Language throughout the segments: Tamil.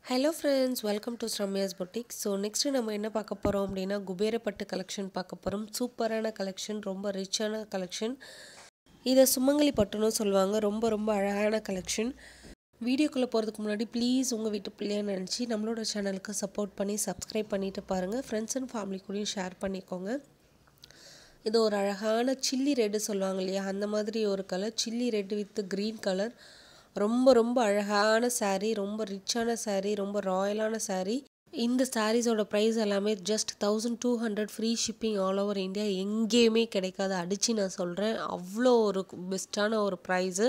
hello friends welcome to Sramya's boutique so next நம்ம என்ன பார்க்க போகிறோம் அப்படின்னா குபேரப்பட்டு கலெக்ஷன் பார்க்க போகிறோம் சூப்பரான கலெக்ஷன் ரொம்ப ரிச்சான கலெக்ஷன் இதை சுமங்கலி பட்டுன்னு சொல்லுவாங்க ரொம்ப ரொம்ப அழகான கலெக்ஷன் வீடியோக்குள்ளே போகிறதுக்கு முன்னாடி ப்ளீஸ் உங்கள் வீட்டு பிள்ளைய நினச்சி நம்மளோட சேனலுக்கு சப்போர்ட் பண்ணி சப்ஸ்கிரைப் பண்ணிவிட்டு பாருங்கள் ஃப்ரெண்ட்ஸ் அண்ட் ஃபேமிலி கூடயும் ஷேர் பண்ணிக்கோங்க இது ஒரு அழகான சில்லி ரெட்டு சொல்லுவாங்க இல்லையா அந்த மாதிரி ஒரு colour chilli red with green colour ரொம்ப ரொம்ப அழகான saree ரொம்ப ரிச்சான saree ரொம்ப ராயலான saree இந்த சாரீஸோட ப்ரைஸ் எல்லாமே just thousand two hundred free shipping all over India எங்கேயுமே கிடைக்காது அடித்து நான் சொல்கிறேன் அவ்வளோ ஒரு பெஸ்ட்டான ஒரு ப்ரைஸு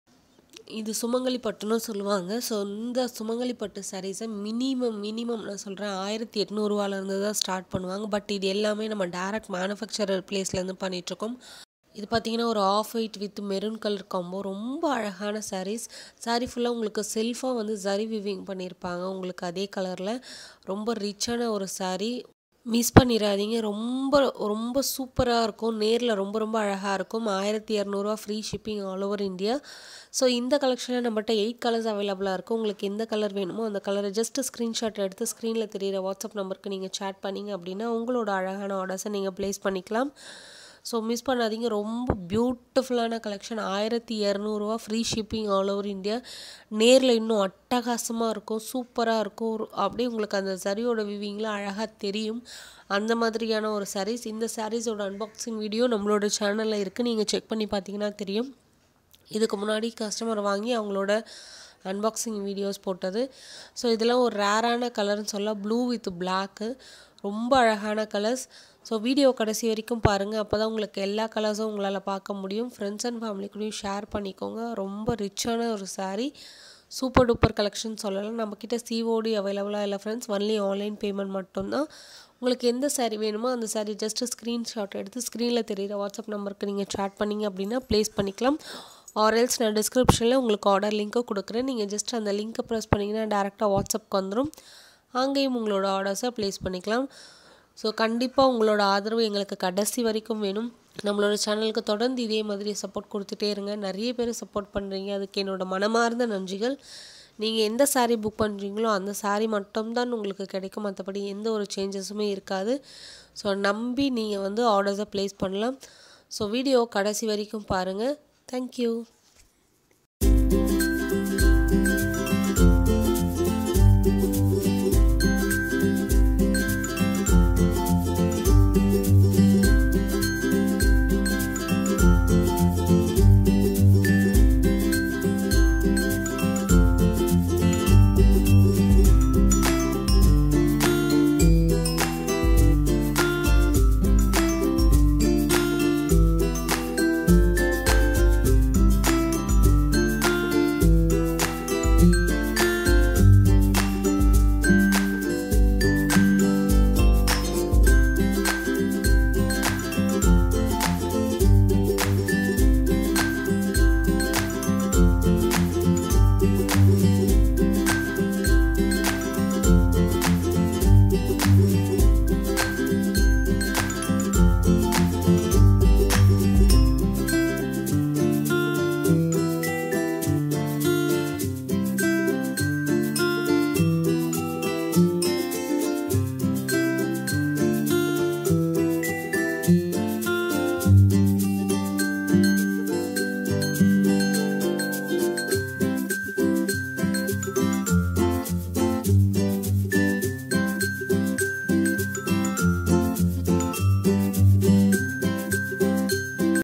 இது சுமங்கலி பட்டுன்னு சொல்லுவாங்க ஸோ இந்த சுமங்கலி பட்டு சாரீஸை மினிமம் மினிமம் நான் சொல்கிறேன் ஆயிரத்தி எட்நூறுவாலேருந்து தான் ஸ்டார்ட் பண்ணுவாங்க பட் இது எல்லாமே நம்ம டேரக்ட் மேனுஃபேக்சரர் பிளேஸ்லேருந்து பண்ணிகிட்ருக்கோம் இது பார்த்தீங்கன்னா ஒரு off white with maroon colour combo ரொம்ப அழகான சாரீஸ் சாரீ ஃபுல்லாக உங்களுக்கு செல்ஃபாக வந்து ஜரி விவிங் பண்ணியிருப்பாங்க உங்களுக்கு அதே கலரில் ரொம்ப ரிச்சான ஒரு saree மிஸ் பண்ணிடாதீங்க ரொம்ப ரொம்ப சூப்பராக இருக்கும் நேரில் ரொம்ப ரொம்ப அழகாக இருக்கும் ஆயிரத்தி இரநூறுவா free shipping all over India so இந்த கலெக்ஷனில் நம்மகிட்ட எயிட் கலர்ஸ் அவைலபிளாக இருக்கும் உங்களுக்கு எந்த கலர் வேணுமோ அந்த கலரை ஜஸ்ட் ஸ்க்ரீன்ஷாட் எடுத்து ஸ்க்ரீனில் தெரியிற வாட்ஸ்அப் நம்பருக்கு நீங்கள் சேட் பண்ணிங்க அப்படின்னா உங்களோட அழகான ஆர்டர்ஸை நீங்கள் ப்ளேஸ் பண்ணிக்கலாம் ஸோ மிஸ் பண்ணாதீங்க ரொம்ப பியூட்டிஃபுல்லான கலெக்ஷன் ஆயிரத்தி இரநூறுவா free shipping all over India நேரில் இன்னும் அட்டகாசமாக இருக்கும் சூப்பராக இருக்கும் ஒரு- அப்படியே உங்களுக்கு அந்த சரியோட விவிங்கில் அழகாக தெரியும் அந்த மாதிரியான ஒரு sarees இந்த சாரீஸோட அன்பாக்சிங் வீடியோ நம்மளோட சேனலில் இருக்குது நீங்கள் செக் பண்ணி பார்த்தீங்கன்னா தெரியும் இதுக்கு முன்னாடி கஸ்டமர் வாங்கி அவங்களோட அன்பாக்சிங் வீடியோஸ் போட்டது ஸோ இதெல்லாம் ஒரு ரேரான கலர்னு சொல்ல ப்ளூ வித் பிளாக்கு ரொம்ப அழகான கலர்ஸ் ஸோ வீடியோ கடைசி வரைக்கும் பாருங்கள் அப்போ தான் உங்களுக்கு எல்லா கலர்ஸும் உங்களால் பார்க்க முடியும் ஃப்ரெண்ட்ஸ் அண்ட் ஃபேமிலி கூடயும் ஷேர் பண்ணிக்கோங்க ரொம்ப ரிச்சான ஒரு saree சூப்பர் டூப்பர் கலெக்ஷன் சொல்லலாம் நம்மக்கிட்ட சிஓடி அவைலபிளாக இல்லை ஃப்ரெண்ட்ஸ் ஒன்லி ஆன்லைன் பேமெண்ட் மட்டும்தான் உங்களுக்கு எந்த saree வேணுமோ அந்த saree ஜஸ்ட் ஸ்க்ரீன்ஷாட் எடுத்து ஸ்க்ரீனில் தெரியிற வாட்ஸ்அப் நம்பருக்கு நீங்கள் சேட் பண்ணீங்க அப்படின்னா ப்ளேஸ் பண்ணிக்கலாம் ஆர்எல்ஸ் நான் டிஸ்கிரிப்ஷனில் உங்களுக்கு ஆர்டர் லிங்க்கை கொடுக்குறேன் நீங்கள் ஜஸ்ட் அந்த லிங்க்கை ப்ரெஸ் பண்ணிங்கன்னா டேரெக்டாக வாட்ஸ்அப்க்கு வந்துடும் அங்கேயும் உங்களோட ஆர்டர்ஸை ப்ளேஸ் பண்ணிக்கலாம் ஸோ கண்டிப்பாக உங்களோட ஆதரவு எங்களுக்கு கடைசி வரைக்கும் வேணும் நம்மளோட சேனலுக்கு தொடர்ந்து இதே மாதிரி சப்போர்ட் கொடுத்துட்டே இருங்க நிறைய பேர் சப்போர்ட் பண்ணுறீங்க அதுக்கு என்னோட மனமார்ந்த நன்றிகள் நீங்கள் எந்த saree புக் பண்ணுறீங்களோ அந்த saree மட்டும்தான் உங்களுக்கு கிடைக்கும் மற்றபடி எந்த ஒரு சேஞ்சஸுமே இருக்காது ஸோ நம்பி நீங்கள் வந்து ஆர்டர்ஸை ப்ளேஸ் பண்ணலாம் ஸோ வீடியோ கடைசி வரைக்கும் பாருங்கள் தேங்க்யூ